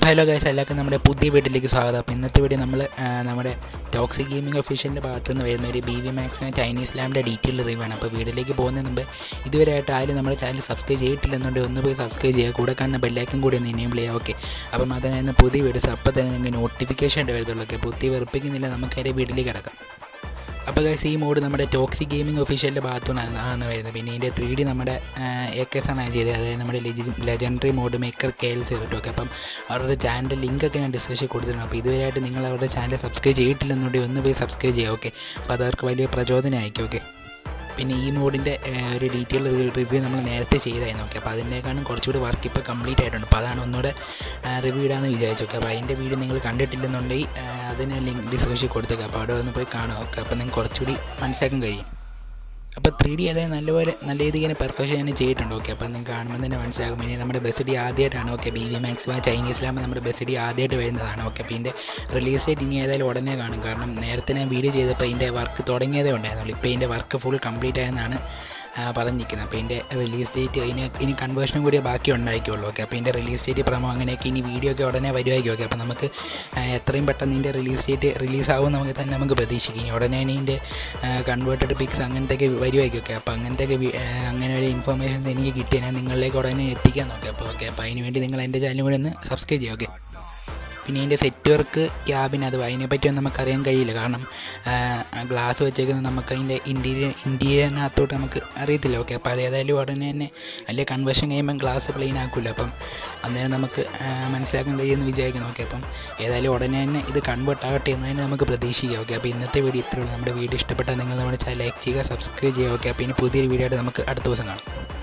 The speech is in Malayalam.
അപ്പോൾ ഹലോ ഗൈസ് എല്ലാവർക്കും നമ്മുടെ പുതിയ വീട്ടിലേക്ക് സ്വാഗതം അപ്പോൾ ഇന്നത്തെ വീഡിയോ നമ്മൾ നമ്മുടെ ടോക്സിക് ഗെയിമിംഗ് ഒഫീഷ്യലിൻ്റെ ഭാഗത്തു നിന്ന് വരുന്ന ഒരു ബി വി മാക്സിന് ചൈനീസ് ലാമിൻ്റെ ഡീറ്റെയിൽ റിവ്യൂ ആണ് അപ്പോൾ വീഡിയോയിലേക്ക് പോകുന്നതിന് മുമ്പ് ഇതുവരെയായിട്ട് ആരും നമ്മുടെ ചാനൽ സബ്സ്ക്രൈബ് ചെയ്തിട്ടില്ലെന്നുണ്ടെങ്കിൽ ഒന്ന് പോയി സബ്സ്ക്രൈബ് ചെയ്യുക കൂടെ കാണുന്ന ബെല്ലൈക്കും കൂടി ഒന്ന് എനേബിൾ ചെയ്യുക ഓക്കെ അപ്പം അതിനായിരുന്നു പുതിയ വീഡിയോസ് അപ്പോൾ തന്നെ നിങ്ങൾക്ക് നോട്ടിഫിക്കേഷൻ ആയിട്ട് വരുത്തുള്ളൂ ഓക്കെ പുതിയ വെറുപ്പിക്കുന്നില്ല നമുക്ക് അതിൻ്റെ വീട്ടിലേക്ക് കിടക്കാം അപ്പോൾ ഗൈസ് ഈ മോഡ് നമ്മുടെ ടോക്സി ഗെയിമിംഗ് ഒഫീഷ്യലിൻ്റെ ഭാഗത്തുനിന്നാണ് ആണ് വരുന്നത് പിന്നെ ഇതിൻ്റെ ത്രീ ഡി നമ്മുടെ എ കെ എസ് ആണ് ചെയ്തത് അതായത് നമ്മുടെ legendary mod maker K L ചെയ്തിട്ടു ഒക്കെ അപ്പം അവരുടെ ചാനലിൻ്റെ ലിങ്കൊക്കെ ഞാൻ ഡിസ്ക്രിപ്ഷനിൽ കൊടുത്തിട്ടുണ്ട് അപ്പോൾ ഇതുവരെയായിട്ട് നിങ്ങൾ അവരുടെ ചാനൽ സബ്സ്ക്രൈബ് ചെയ്തിട്ടില്ലെന്നുണ്ടെങ്കിൽ ഒന്ന് പോയി സബ്സ്ക്രൈബ് ചെയ്യുക ഓക്കെ അപ്പോൾ അത് അവർക്ക് വലിയ പ്രചോദനമായിരിക്കും ഓക്കെ പിന്നെ ഈ മോഡിൻ്റെ ഒരു ഡീറ്റെയിൽ റിവ്യൂ നമ്മൾ നേരത്തെ ചെയ്തായിരുന്നു ഓക്കെ അപ്പോൾ അതിൻ്റെക്കാളും കുറച്ചുകൂടി വർക്ക് ഇപ്പോൾ കംപ്ലീറ്റ് ആയിട്ടുണ്ട് അപ്പോൾ അതാണ് ഒന്നുകൂടെ റിവ്യൂ ഇടാമെന്ന് വിചാരിച്ചു ഓക്കെ അപ്പോൾ അതിൻ്റെ വീഡിയോ നിങ്ങൾ കണ്ടിട്ടില്ലെന്നുണ്ടെങ്കിൽ അതിന് ലിങ്ക് ഡിസ്ക്രിപ്ഷനിൽ കൊടുത്തേക്കാം അപ്പോൾ അവിടെ ഒന്ന് പോയി കാണുക ഓക്കെ അപ്പോൾ നിങ്ങൾക്ക് കുറച്ചുകൂടി മനസ്സിലാക്കാൻ കഴിയും അപ്പോൾ ത്രീ ഡി അതായത് നല്ലപോലെ നല്ല രീതിക്ക് തന്നെ പെർഫെക്ഷൻ തന്നെ ചെയ്തിട്ടുണ്ട് ഓക്കെ അപ്പോൾ നിങ്ങൾക്ക് കാണുമ്പോൾ തന്നെ മനസ്സിലാകും ഇനി നമ്മുടെ ബസ് ഡി ആദ്യമായിട്ടാണ് ഓക്കെ ബി വി മാക്സിമം ചൈനീസിലാകുമ്പോൾ നമ്മുടെ ബസ് ഡി ആദ്യമായിട്ട് വരുന്നതാണ് ഓക്കെ അപ്പോൾ ഇതിൻ്റെ റിലീസ് ഡേറ്റ് ഇനി ഏതായാലും ഉടനെ കാണും കാരണം നേരത്തെ ഞാൻ വീഡിയോ ചെയ്തപ്പോൾ ഇതിൻ്റെ വർക്ക് തുടങ്ങിയതേ ഉണ്ടായിരുന്നുള്ളൂ ഇപ്പോൾ ഇതിൻ്റെ വർക്ക് ഫുൾ കംപ്ലീറ്റ് ആയെന്നാണ് പറഞ്ഞിരിക്കുന്നത് അപ്പോൾ ഇതിൻ്റെ റിലീസ് ഡേറ്റ് ഇനി ഇനി കൺവേർഷനും കൂടി ബാക്കി ഉണ്ടായിരിക്കുള്ളൂ ഓക്കെ അപ്പോൾ ഇതിൻ്റെ റിലീസ് ഡേറ്റ് പ്രമോ അങ്ങനെയൊക്കെ ഇനി വീഡിയോ ഒക്കെ ഉടനെ വരുമായിരിക്കും ഓക്കെ അപ്പോൾ നമുക്ക് എത്രയും പെട്ടെന്ന് ഇതിൻ്റെ റിലീസ് ഡേറ്റ് റിലീസ് ആവും നമുക്ക് തന്നെ നമുക്ക് പ്രതീക്ഷിക്കും ഇനി ഉടനെ ഇതിൻ്റെ കൺവേർട്ടഡ് പിക്സ് അങ്ങനത്തെയൊക്കെ വരുമായിരിക്കും ഓക്കെ അപ്പോൾ അങ്ങനത്തെയൊക്കെ അങ്ങനെ ഒരു ഇൻഫർമേഷൻസ് എനിക്ക് കിട്ടിയാൽ ഞാൻ നിങ്ങളിലേക്ക് ഉടനെ എത്തിക്കാൻ നോക്കാം അപ്പോൾ ഓക്കെ അപ്പോൾ അതിന് വേണ്ടി നിങ്ങൾ എൻ്റെ ചാനലും കൂടി ഒന്ന് സബ്സ്ക്രൈബ് ചെയ്യുക ഓക്കെ പിന്നെ ഇതിൻ്റെ സെറ്റ് വർക്ക് ക്യാബിൻ അത് അതിനെപ്പറ്റിയൊന്നും നമുക്കറിയാൻ കഴിയില്ല കാരണം ഗ്ലാസ് വെച്ചേക്കുന്നത് നമുക്ക് അതിൻ്റെ ഇൻറ്റീരിയർ ഇൻറ്റീരിയറിനകത്തോട്ട് നമുക്ക് അറിയത്തില്ല ഓക്കെ അപ്പോൾ അത് ഏതായാലും ഉടനെ തന്നെ വലിയ കൺവേർഷൻ കഴിയുമ്പം ഗ്ലാസ് പ്ലെയിൻ ആക്കില്ല അപ്പം അന്നേരം നമുക്ക് മനസ്സിലാക്കാൻ കഴിയുമെന്ന് വിചാരിക്കുന്നു ഓക്കെ അപ്പം ഏതായാലും ഉടനെ തന്നെ ഇത് കൺവേർട്ട് ആകട്ടെ എന്ന് തന്നെ നമുക്ക് പ്രതീക്ഷിക്കാം ഓക്കെ അപ്പോൾ ഇന്നത്തെ വീഡിയോ ഇത്രയുള്ളൂ നമ്മുടെ വീഡിയോ ഇഷ്ടപ്പെട്ടാൽ നിങ്ങൾ നമ്മുടെ ചാനൽ ലൈക്ക് ചെയ്യുക സബ്സ്ക്രൈബ് ചെയ്യുക ഓക്കെ അപ്പോൾ ഇനി പുതിയൊരു വീഡിയോ ആയിട്ട് നമുക്ക് അടുത്ത ദിവസം കാണാം